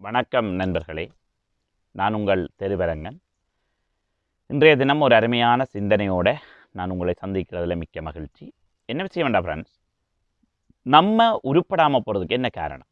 வணக்கம் நண்பர்களே நான் உங்கள் தெருவரங்கன் இன்றைய தினம் ஒரு அருமையான சிந்தனையோட நான் உங்களை சந்திக்கிறதுல மிக்க மகிழ்ச்சி என்ன விஷயம் வேண்டாம் ஃப்ரெண்ட்ஸ் நம்ம உருப்படாமல் போகிறதுக்கு என்ன காரணம்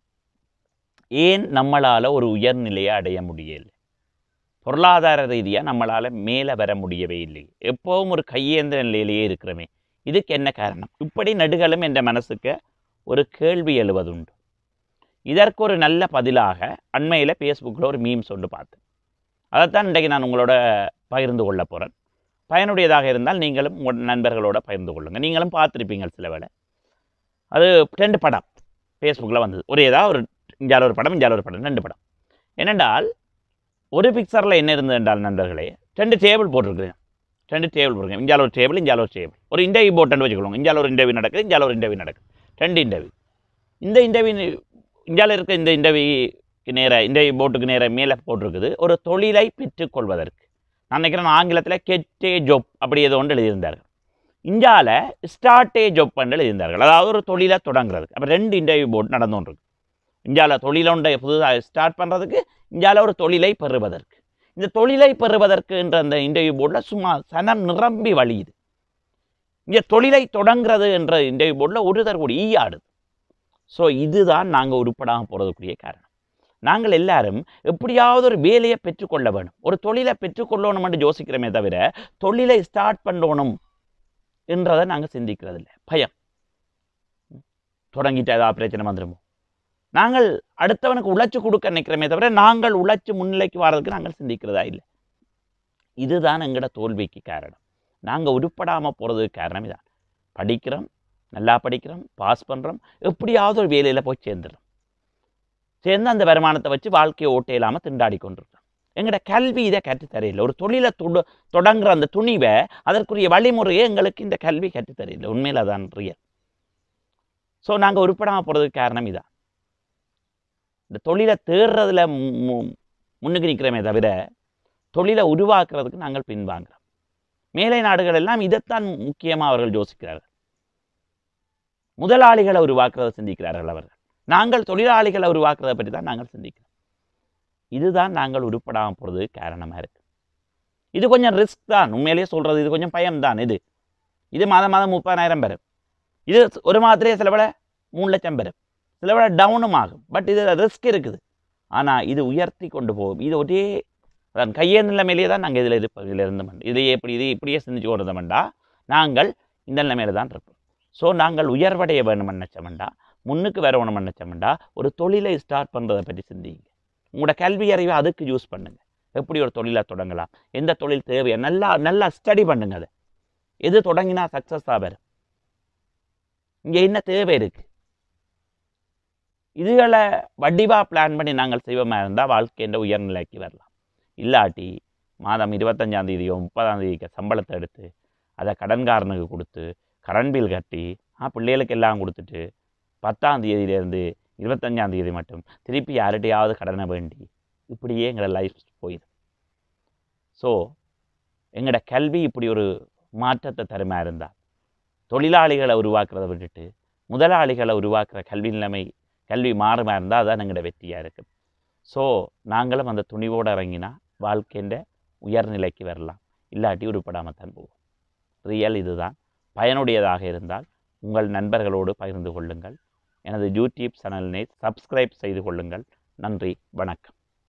ஏன் நம்மளால் ஒரு உயர்நிலையை அடைய முடியலை பொருளாதார ரீதியாக நம்மளால் மேலே வர முடியவே இல்லை எப்போவும் ஒரு கையேந்த நிலையிலேயே இருக்கிறோமே இதுக்கு என்ன காரணம் இப்படி நடுகளும் என்ற மனசுக்கு ஒரு கேள்வி எழுவதுண்டு இதற்கு ஒரு நல்ல பதிலாக அண்மையில் ஃபேஸ்புக்கில் ஒரு மீம்ஸ் ஒன்று பார்த்தேன் அதைத்தான் இன்றைக்கு நான் உங்களோட பகிர்ந்து கொள்ள போகிறேன் பயனுடையதாக இருந்தால் நீங்களும் உங்கள் நண்பர்களோட பகிர்ந்து கொள்ளுங்கள் நீங்களும் பார்த்துருப்பீங்க சில வேளை அது ரெண்டு படம் ஃபேஸ்புக்கில் வந்தது ஒரு ஏதாவது ஒரு இஞ்சால ஒரு படம் இஞ்சால ஒரு படம் ரெண்டு படம் என்னென்றால் ஒரு பிக்சரில் என்ன இருந்தது என்றால் நண்பர்களே ரெண்டு டேபிள் போட்டிருக்குறேன் ரெண்டு டேபிள் போட்டிருக்கேன் இஞ்சால ஒரு டேபிள் இஞ்சால ஒரு டேபிள் ஒரு இன்டர்வியூ போட்டுன்னு வச்சுக்கொள்ளுங்க இஞ்சால ஒரு இன்டர்வியூ நடக்குது இஞ்சால ஒரு இன்டர்வியூ நடக்குது ரெண்டு இன்டர்வியூ இந்த இன்டர்வியூ இந்தியாவில் இருக்க இந்த இன்டர்வியூக்கு நேராக இன்டர்வியூ போட்டுக்கு நேராக மேலே போட்டிருக்குது ஒரு தொழிலை பெற்றுக்கொள்வதற்கு நான் நினைக்கிறேன் ஆங்கிலத்தில் கெட்டே ஜொப் அப்படி ஏதோ ஒன்று எழுதியிருந்தார்கள் இந்தியாவில் ஸ்டார்டே ஜொப் என்று எழுதியிருந்தார்கள் அதாவது ஒரு தொழிலை தொடங்குறதுக்கு அப்போ ரெண்டு இன்டர்வியூ போர்டு நடந்து கொண்டிருக்கு இந்தியாவில் தொழிலொன்றை புதுதாக ஸ்டார்ட் பண்ணுறதுக்கு இந்தியாவில் ஒரு தொழிலை பெறுவதற்கு இந்த தொழிலை பெறுவதற்குன்ற அந்த இன்டர்வியூ போர்டில் சும்மா சனம் நிரம்பி வழியுது இங்கே தொழிலை தொடங்குறது என்ற இன்டர்வியூ போர்டில் ஒருத்தர் கூட ஈயாடுது ஸோ இதுதான் நாங்கள் உருப்படாமல் போகிறதுக்குரிய காரணம் நாங்கள் எல்லாரும் எப்படியாவது ஒரு வேலையை பெற்றுக்கொள்ள வேணும் ஒரு தொழிலை பெற்றுக்கொள்ளணும்னு யோசிக்கிறோமே தவிர தொழிலை ஸ்டார்ட் பண்ணணும் என்றதை நாங்கள் சிந்திக்கிறதில்ல பயம் தொடங்கிட்டு ஏதாவது பிரச்சனை வந்துடுமோ நாங்கள் அடுத்தவனுக்கு உழைச்சி கொடுக்க நினைக்கிறோமே தவிர நாங்கள் உழைச்சி முன்னிலைக்கு வர்றதுக்கு நாங்கள் சிந்திக்கிறதா இல்லை இதுதான் எங்களோட தோல்விக்கு காரணம் நாங்கள் உருப்படாமல் போகிறதுக்கு காரணம் இதான் படிக்கிறோம் நல்லா படிக்கிறோம் பாஸ் பண்ணுறோம் எப்படியாவது ஒரு வேலையில் போய் சேர்ந்துடுறோம் சேர்ந்து அந்த வருமானத்தை வச்சு வாழ்க்கையை ஓட்ட இல்லாமல் திண்டாடி கொண்டிருக்கிறோம் எங்களோட கல்வி இதை கற்றுத்தரையில்லை ஒரு தொழிலை தொடு தொடங்குற அந்த துணிவை அதற்குரிய வழிமுறையை எங்களுக்கு இந்த கல்வி கற்றுத்தரையில்லை உண்மையில் அதான் ரியல் ஸோ நாங்கள் உருப்படாமல் போகிறதுக்கு காரணம் இதான் இந்த தொழிலை தேடுறதுல முன்னுக்கு நிற்கிறோமே தவிர தொழிலை உருவாக்குறதுக்கு நாங்கள் பின்வாங்குறோம் மேலை நாடுகள் எல்லாம் இதைத்தான் முக்கியமாக அவர்கள் யோசிக்கிறார்கள் முதலாளிகளை உருவாக்குறதை சிந்திக்கிறார்கள் அவர்கள் நாங்கள் தொழிலாளிகளை உருவாக்குறதை பற்றி தான் நாங்கள் சிந்திக்கிறோம் இதுதான் நாங்கள் உருப்படாமல் போகிறது காரணமாக இருக்குது இது கொஞ்சம் ரிஸ்க் தான் உண்மையிலேயே சொல்கிறது இது கொஞ்சம் பயம் தான் இது இது மாதம் மாதம் முப்பதாயிரம் பெறும் இது ஒரு மாதத்திலே சில விட மூணு லட்சம் பெறும் சில விட டவுனும் ஆகும் பட் இது ரிஸ்க் இருக்குது ஆனால் இது உயர்த்தி கொண்டு போகும் இது ஒரே அதான் கையே நிலைமையிலே தான் நாங்கள் இதில் இருப்போம் இதில் இருந்தோம் இதையே இப்படி இது இப்படியே சிந்திச்சு கொண்டோம்டா நாங்கள் இந்த நிலைமையில தான் இருப்போம் ஸோ நாங்கள் உயர்வடைய வேணும் நினச்சோம்டா முன்னுக்கு வரணும் நினச்சோம்டா ஒரு தொழிலை ஸ்டார்ட் பண்ணுறதை பற்றி சிந்திங்க உங்களோட கல்வி அறிவை அதுக்கு யூஸ் பண்ணுங்க எப்படி ஒரு தொழிலை தொடங்கலாம் எந்த தொழில் தேவையா நல்லா நல்லா ஸ்டடி பண்ணுங்க அதை எது தொடங்கினா சக்ஸஸாக வரும் இங்கே என்ன தேவை இருக்குது இதுகளை வடிவாக பிளான் பண்ணி நாங்கள் செய்வோமா இருந்தால் வாழ்க்கைன்ற உயர்நிலைக்கு வரலாம் இல்லாட்டி மாதம் இருபத்தஞ்சாம் தேதியோ முப்பதாம் தேதிக்கு சம்பளத்தை எடுத்து அதை கடன்காரனுக்கு கொடுத்து கரண்ட் பில் கட்டி ஆ பிள்ளைகளுக்கு எல்லாம் கொடுத்துட்டு பத்தாம் தேதியிலேருந்து இருபத்தஞ்சாம் தேதி மட்டும் திருப்பி யார்கிட்டையாவது கடனை வேண்டி இப்படியே எங்களோட லைஃப் போயிடும் ஸோ எங்களோட கல்வி இப்படி ஒரு மாற்றத்தை தருமா இருந்தால் தொழிலாளிகளை உருவாக்குறதை விட்டுட்டு முதலாளிகளை உருவாக்குற கல்வி நிலைமை கல்வி மாறுமா இருந்தால் அதுதான் எங்களோட வெற்றியாக இருக்குது ஸோ நாங்களும் அந்த துணிவோடு இறங்கினா வாழ்க்கைன்ற உயர்நிலைக்கு வரலாம் இல்லாட்டி உருப்படாமல் தான் போவோம் ரியல் இதுதான் பயனுடையதாக இருந்தால் உங்கள் நண்பர்களோடு பகிர்ந்து கொள்ளுங்கள் எனது யூடியூப் சேனலினை சப்ஸ்கிரைப் செய்து கொள்ளுங்கள் நன்றி வணக்கம்